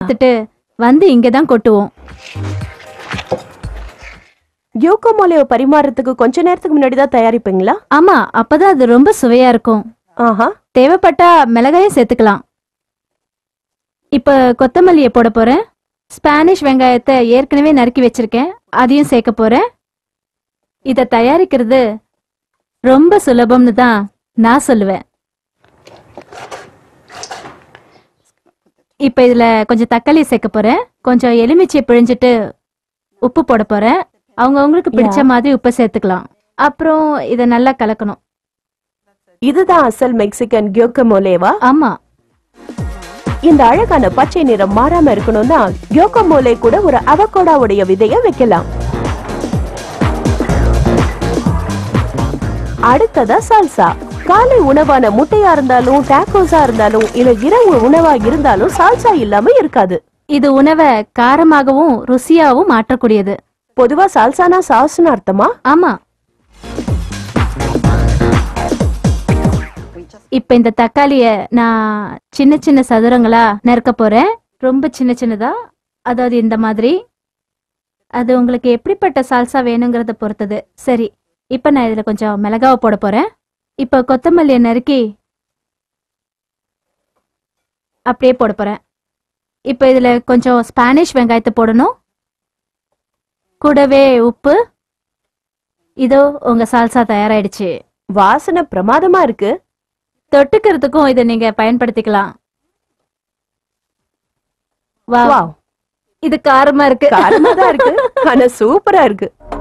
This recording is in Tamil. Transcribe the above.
எடுத்துட்டு வந்து இங்க தான் கொட்டுவோம் கியோகோமோலேவை பரிமாறதுக்கு கொஞ்ச நேரத்துக்கு முன்னாடி தான் தயாரிப்பீங்களா ஆமா அப்பதான் அது ரொம்ப சுவையா இருக்கும் ஆஹா தேவைப்பட்டா மிளகாயும் சேர்த்துக்கலாம் இப்ப கொத்தமல்லியை போட போறேன் ஸ்பானிஷ் வெங்காயத்தை ஏற்கனவே நறுக்கி வச்சிருக்கேன் அதையும் சேர்க்க போறேன் இத தயாரிக்கிறது ரொம்ப சுலபம்னு தான் நான் சொல்லுவேன் இப்ப இதுல கொஞ்சம் தக்காளி சேர்க்க போறேன் கொஞ்சம் எலுமிச்சை பிழிஞ்சிட்டு உப்பு போட போறேன் அவங்க அவங்களுக்கு பிடிச்ச மாதிரி உப்பு சேர்த்துக்கலாம் அப்புறம் இத நல்லா கலக்கணும் இதுதான் அசல் மெக்சிகன் கியோகோமோலேவா ஆமா இந்த அழகான பச்சை நிறம் மாறாம இருக்கணும்னா கியோகோமோலே கூட ஒரு அவகோடாவுடைய விதைய வைக்கலாம் அடுத்ததா சால்சா காலை உணவான முட்டையா இருந்தாலும் டாக்கோஸா இருந்தாலும் இல்ல இரவு உணவா இருந்தாலும் சால்சா இல்லாம இருக்காது இது உணவை காரமாகவும் ருசியாவும் மாற்றக்கூடியது பொதுவா சால்சானா சாஸ்னு அர்த்தமா ஆமா இப்ப இந்த தக்காளிய நான் சின்ன சின்ன சதுரங்களா நறுக்க போறேன் ரொம்ப சின்ன சின்னதா அதாவது இந்த மாதிரி அது உங்களுக்கு எப்படிப்பட்ட சால்சா வேணுங்கிறத பொறுத்தது சரி இப்ப நான் இதுல கொஞ்சம் மிளகாவை போட போறேன் இப்ப கொத்தமல்லியை நறுக்கி அப்படியே போட போறேன் இப்ப இதுல கொஞ்சம் ஸ்பானிஷ் வெங்காயத்தை போடணும் கூடவே உப்பு இதோ உங்க சால்சா தயாராயிடுச்சு வாசனை பிரமாதமா இருக்கு தொட்டுக்கிறதுக்கும் இதை நீங்க பயன்படுத்திக்கலாம் வாவ் வாவ் இது காரமா இருக்கு காரமா தான் இருக்கு ஆனா சூப்பரா இருக்கு